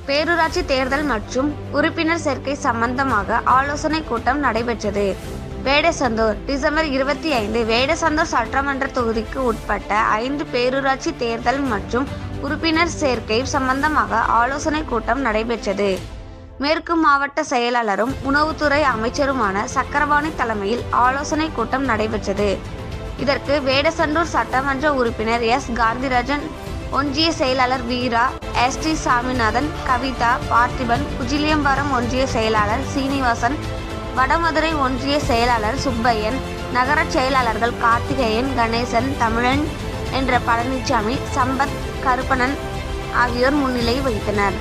பேரூராட்சி தேர்தல் மற்றும் உறுப்பினர் சேர்க்கை சம்பந்தமாக ஆலோசனை கூட்டம் நடைபெற்றது வேடசந்தூர் டிசம்பர் இருபத்தி ஐந்து வேடசந்தூர் சட்டமன்ற தொகுதிக்கு உட்பட்ட ஐந்து பேரூராட்சி தேர்தல் மற்றும் உறுப்பினர் சேர்க்கை சம்பந்தமாக ஆலோசனை கூட்டம் நடைபெற்றது மேற்கு மாவட்ட செயலாளரும் உணவுத்துறை அமைச்சருமான சக்கரபாணி தலைமையில் ஆலோசனை கூட்டம் நடைபெற்றது இதற்கு வேடசந்தூர் சட்டமன்ற உறுப்பினர் எஸ் காந்திராஜன் ஒன்றிய செயலாளர் வீரா எஸ் டி சாமிநாதன் கவிதா பார்த்திபன் குஜிலியம்பரம் ஒன்றிய செயலாளர் சீனிவாசன் வடமதுரை ஒன்றிய செயலாளர் சுப்பையன் நகர செயலாளர்கள் கார்த்திகேயன் கணேசன் தமிழன் என்ற பழனிசாமி சம்பத் கருப்பணன் ஆகியோர் முன்னிலை வகித்தனர்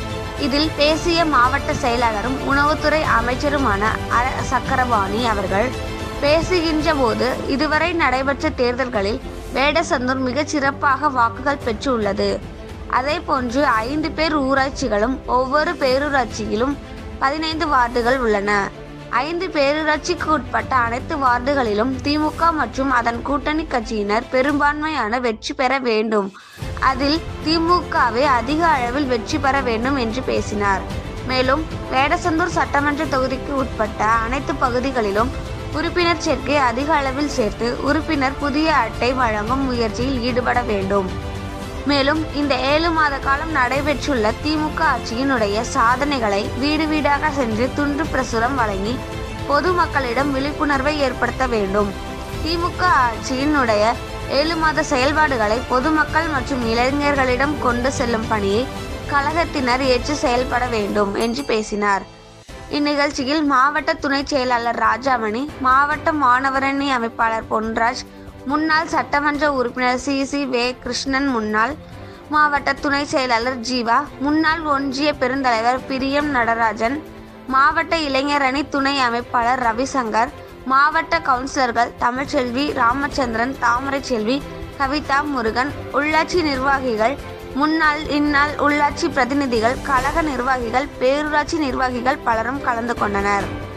இதில் பேசிய மாவட்ட செயலாளரும் உணவுத்துறை அமைச்சருமான அர சக்கரபாணி அவர்கள் பேசுகின்ற போது இதுவரை நடைபெற்ற தேர்தல்களில் வேடசந்தூர் மிகச் சிறப்பாக வாக்குகள் பெற்றுள்ளது அதேபோன்று ஐந்து பேர் ஊராட்சிகளும் ஒவ்வொரு பேரூராட்சியிலும் பதினைந்து வார்டுகள் உள்ளன ஐந்து பேரூராட்சிக்கு உட்பட்ட அனைத்து வார்டுகளிலும் திமுக மற்றும் அதன் கூட்டணி கட்சியினர் பெரும்பான்மையான வெற்றி பெற வேண்டும் அதில் திமுகவே அதிக அளவில் வெற்றி பெற வேண்டும் என்று பேசினார் மேலும் வேடசந்தூர் சட்டமன்ற தொகுதிக்கு உட்பட்ட அனைத்து பகுதிகளிலும் உறுப்பினர் சேர்க்கை அதிக அளவில் சேர்த்து உறுப்பினர் புதிய அட்டை வழங்கும் முயற்சியில் ஈடுபட வேண்டும் மேலும் இந்த ஏழு மாத காலம் நடைபெற்றுள்ள திமுக ஆட்சியினுடைய சாதனைகளை வீடு வீடாக சென்று துண்டு பிரசுரம் வழங்கி பொதுமக்களிடம் விழிப்புணர்வை ஏற்படுத்த வேண்டும் திமுக ஆட்சியினுடைய ஏழு மாத செயல்பாடுகளை பொதுமக்கள் மற்றும் இளைஞர்களிடம் கொண்டு செல்லும் பணியை கழகத்தினர் ஏற்று செயல்பட வேண்டும் என்று பேசினார் இந்நிகழ்ச்சியில் மாவட்ட துணை செயலாளர் ராஜாமணி மாவட்ட மாணவரணி அமைப்பாளர் பொன்ராஜ் முன்னாள் சட்டமன்ற உறுப்பினர் சி சி வே கிருஷ்ணன் முன்னாள் மாவட்ட துணை செயலாளர் ஜீவா முன்னாள் ஒன்றிய பெருந்தலைவர் பிரியம் நடராஜன் மாவட்ட இளைஞரணி துணை அமைப்பாளர் ரவிசங்கர் மாவட்ட கவுன்சிலர்கள் தமிழ்ச்செல்வி ராமச்சந்திரன் தாமரை செல்வி கவிதா முருகன் உள்ளாட்சி நிர்வாகிகள் முன்னாள் இந்நாள் உள்ளாட்சி பிரதிநிதிகள் கழக நிர்வாகிகள் பேரூராட்சி நிர்வாகிகள் பலரும் கலந்து கொண்டனர்